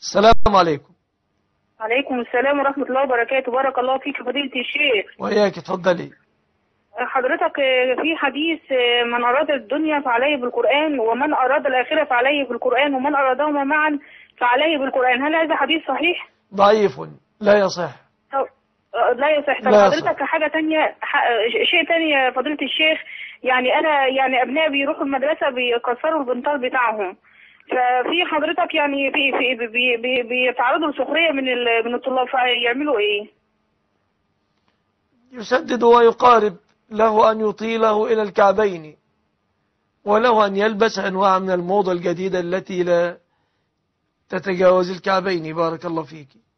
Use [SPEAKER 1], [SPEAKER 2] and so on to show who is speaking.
[SPEAKER 1] السلام عليكم
[SPEAKER 2] عليكم السلام ورحمة الله وبركاته بارك الله فيك فضيلة الشيخ
[SPEAKER 1] وإياك اتفضلي
[SPEAKER 2] حضرتك في حديث من أراد الدنيا فعليه بالقرآن ومن أراد الآخرة فعليه بالقرآن ومن أرادهما معا فعليه بالقرآن هل هذا حديث صحيح؟
[SPEAKER 1] ضعيف لا يصح
[SPEAKER 2] طب- لا يصح طب
[SPEAKER 1] لا يصح.
[SPEAKER 2] حضرتك حاجة تانية ح- شيء تاني يا فضيلة الشيخ يعني أنا يعني أبنائي بيروحوا المدرسة بيكسروا البنطال بتاعهم ففي حضرتك يعني في في بي- بي- بيتعرضوا لسخرية من ال- من الطلاب فيعملوا إيه؟
[SPEAKER 1] يسدد ويقارب له أن يطيله إلى الكعبين وله أن يلبس أنواع من الموضة الجديدة التي لا تتجاوز الكعبين بارك الله فيك